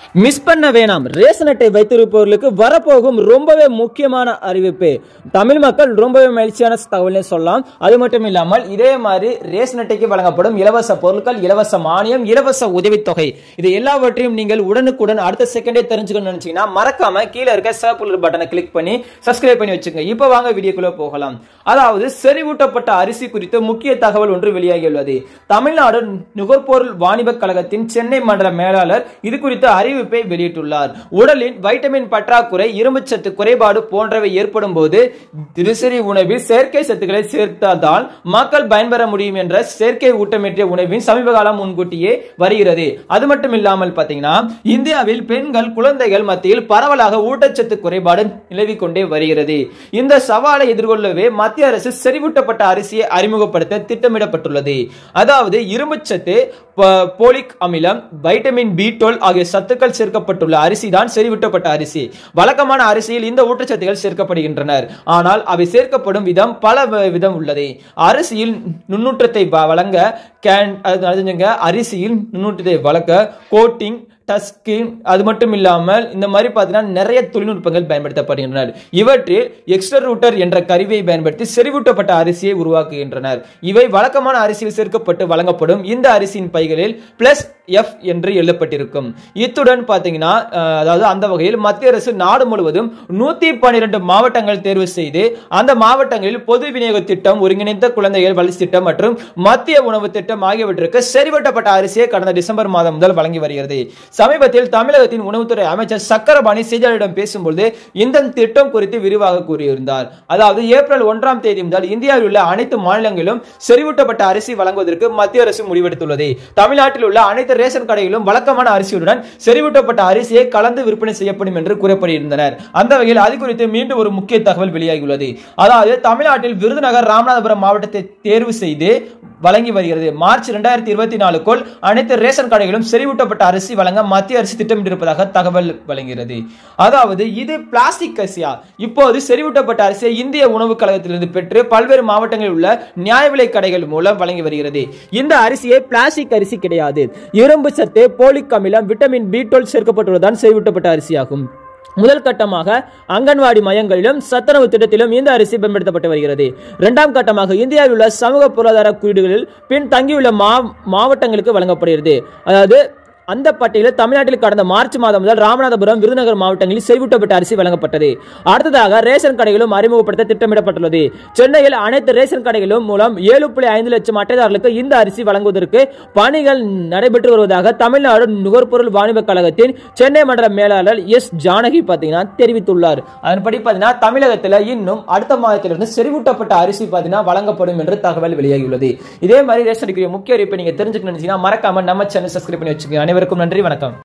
miss பண்ண வேணாம் ration அட்டை வைத்திருப்பவர்களுக்கு வரப்போகும் ரொம்பவே முக்கியமான அறிவிப்பு தமிழ் மக்கள் ரொம்பவே மகிழ்ச்சியான தகவல்னு சொல்லலாம் அது மட்டும் இல்லாமல் இதே மாதிரி ரேஷன் அட்டைக்கு வழங்கப்படும் இலவச பொருட்கள் இலவச மானியம் இலவச உதவித்தொகை இது எல்லாவற்றையும் நீங்கள் உடனுக்குடன் அடுத்த செகண்டே தெரிஞ்சுக்கணும்னு நினைச்சீங்கன்னா மறக்காம கீழே இருக்க சிவப்பு பட்டனை கிளிக் பண்ணி சப்ஸ்கிரைப் பண்ணி வச்சுங்க இப்போ வாங்க வீடியோக்குள்ள போகலாம் அதாவது செறிவூட்டப்பட்ட அரிசி குறித்த முக்கிய தகவல் ஒன்று வெளியாகியுள்ளது தமிழ்நாடு நுகர்பொருள் வாணிபக் கழகத்தின் சென்னை மண்டல மேலாளர் இது குறித்த அறிவிப்பை வெளியிட்டுள்ளார் உடலின் வைட்டமின் பற்றாக்குறை இரும்புச்சத்து குறைபாடு போன்றவை ஏற்படும் போது தினசரி உணவில் செயற்கை சத்துக்களை சேர்த்ததால் மக்கள் பயன்பெற முடியும் என்ற செயற்கை ஊட்டமேற்றிய உணவின் சமீப காலம் முன்கூட்டியே வருகிறது அது மட்டும் இல்லாமல் பாத்தீங்கன்னா இந்தியாவில் பெண்கள் குழந்தைகள் மத்தியில் பரவலாக ஊட்டச்சத்து குறைபாடு நிலவிக் கொண்டே வருகிறது இந்த சவாலை எதிர்கொள்ளவே மத்திய அரசு செறிவூட்டப்பட்ட அரிசியை அறிமுகப்படுத்த திட்டமிடப்பட்டுள்ளது அதாவது இரும்புச்சத்து ப- போலிக் அமிலம் வைட்டமின் பி டுவெல் ஆகிய சத்துக்கள் சேர்க்கப்பட்டுள்ள அரிசி தான் செறிவூட்டப்பட்ட அரிசி வழக்கமான அரிசியில் இந்த ஊட்டச்சத்துகள் சேர்க்கப்படுகின்றனர் ஆனால் அவை சேர்க்கப்படும் விதம் பல வ- விதம் உள்ளது அரிசியில் நுண்ணூற்றத்தை வ- வழங்க கேன் அது அதுங்க அரிசியில் நுண்ணூற்றத்தை வளர்க்க கோட்டிங் டஸ்கின் அது மட்டும் இல்லாமல் இந்த மாதிரி பார்த்தீங்கன்னா நிறைய தொழில்நுட்பங்கள் பயன்படுத்தப்படுகின்றனர் இவற்றில் எக்ஸ்ட்ரா ரூட்டர் என்ற கருவியை பயன்படுத்தி செறிவூட்டப்பட்ட அரிசியை உருவாக்குகின்றனர் இவை வழக்கமான அரிசியில் சேர்க்கப்பட்டு வழங்கப்படும் இந்த அரிசியின் பைகளில் பிளஸ் எஃப் என்று எழுதப்பட்டிருக்கும் இத்துடன் பார்த்தீங்கன்னா அஹ், அதாவது அந்த வகையில் மத்திய அரசு நாடு முழுவதும் நூத்தி பன்னிரண்டு மாவட்டங்கள் தேர்வு செய்து அந்த மாவட்டங்களில் பொது விநியோக திட்டம் ஒருங்கிணைந்த குழந்தைகள் வளர்ச்சி திட்டம் மற்றும் மத்திய உணவு திட்டம் ஆகியவற்றுக்கு செறிவூட்டப்பட்ட அரிசியை கடந்த டிசம்பர் மாதம் முதல் வழங்கி வருகிறது சமீபத்தில் தமிழகத்தின் உணவுத்துறை அமைச்சர் சக்கரபாணி செய்தியாளரிடம் பேசும்போது இந்த திட்டம் குறித்து விரிவாக கூறியிருந்தார் அதாவது ஏப்ரல் ஒன்றாம் தேதி முதல் இந்தியாவில் உள்ள அனைத்து மாநிலங்களிலும் செறிவூட்டப்பட்ட அரிசி வழங்குவதற்கு மத்திய அரசு முடிவெடுத்துள்ளது தமிழ்நாட்டில் உள்ள அனைத்து ரேஷன் கடைகளிலும் வழக்கமான அரிசியுடன் செறிவூட்டப்பட்ட அரிசியை கலந்து விற்பனை செய்யப்படும் என்று கூறப்பட்டிருந்தனர் அந்த வகையில் அது குறித்து மீண்டும் ஒரு முக்கிய தகவல் வெளியாகியுள்ளது அதாவது தமிழ்நாட்டில் விருதுநகர் ராமநாதபுரம் மாவட்டத்தை தேர்வு செய்து வழங்கி வருகிறது மார்ச் இரண்டாயிரத்தி இருபத்தி நாலுக்குள் அனைத்து ரேஷன் கடைகளும் செறிவூட்டப்பட்ட அரிசி வழங்க மத்திய அரசு திட்டமிட்டிருப்பதாக தகவல் வழங்குகிறது அதாவது இது பிளாஸ்டிக் அரிசியா இப்போது செறிவூட்டப்பட்ட அரிசியை இந்திய உணவுக் கழகத்திலிருந்து பெற்று பல்வேறு மாவட்டங்களில் உள்ள நியாய விலை கடைகள் மூலம் வழங்கி வருகிறது இந்த அரிசியை பிளாஸ்டிக் அரிசி கிடையாது இரும்பு சத்து போலிக் அமிலம் விட்டமின் பி டுவெல் சேர்க்கப்பட்டுள்ளதான் செறிவூட்டப்பட்ட அரிசியாகும் முதல் கட்டமாக அங்கன்வாடி மையங்களிலும் சத்துணவு திட்டத்திலும் இந்த அரிசி பயன்படுத்தப்பட்டு வருகிறது இரண்டாம் கட்டமாக இந்தியாவில் உள்ள சமூக பொருளாதார குறியீடுகளில் பின் தங்கியுள்ள மா மாவட்டங்களுக்கு வழங்கப்படுகிறது அதாவது அந்த பட்டியலில் தமிழ்நாட்டில் கடந்த மார்ச் மாதம் முதல் ராமநாதபுரம் விருதுநகர் மாவட்டங்களில் செறிவூட்டப்பட்ட அரிசி வழங்கப்பட்டது அடுத்ததாக ரேஷன் கடைகளும் அறிமுகப்படுத்த திட்டமிடப்பட்டுள்ளது சென்னையில் அனைத்து ரேஷன் கடைகளும் மூலம் ஏழு புள்ளி ஐந்து லட்சம் அட்டைதாரர்களுக்கு இந்த அரிசி வழங்குவதற்கு பணிகள் நடைபெற்று வருவதாக தமிழ்நாடு நுகர்பொருள் வாணிபக் கழகத்தின் சென்னை மண்டல மேலாளர் எஸ் ஜானகி பார்த்தீங்கன்னா தெரிவித்துள்ளார் அதன்படி பார்த்தீங்கன்னா தமிழகத்தில் இன்னும் அடுத்த மாதத்திலிருந்து செறிவூட்டப்பட்ட அரிசி பார்த்தீங்கன்னா வழங்கப்படும் என்று தகவல் வெளியாகியுள்ளது இதே மாதிரி ரேஷன் அரிசிக்குரிய முக்கிய அறிவிப்பை நீங்க தெரிஞ்சுக்கணும்னு நினைச்சீங்கன்னா மறக்காம நம்ம சேனல் சப்ஸ்கிரைப் பண்ணி வச்சுக்கோங்க அனைவருக்கும் நன்றி வணக்கம்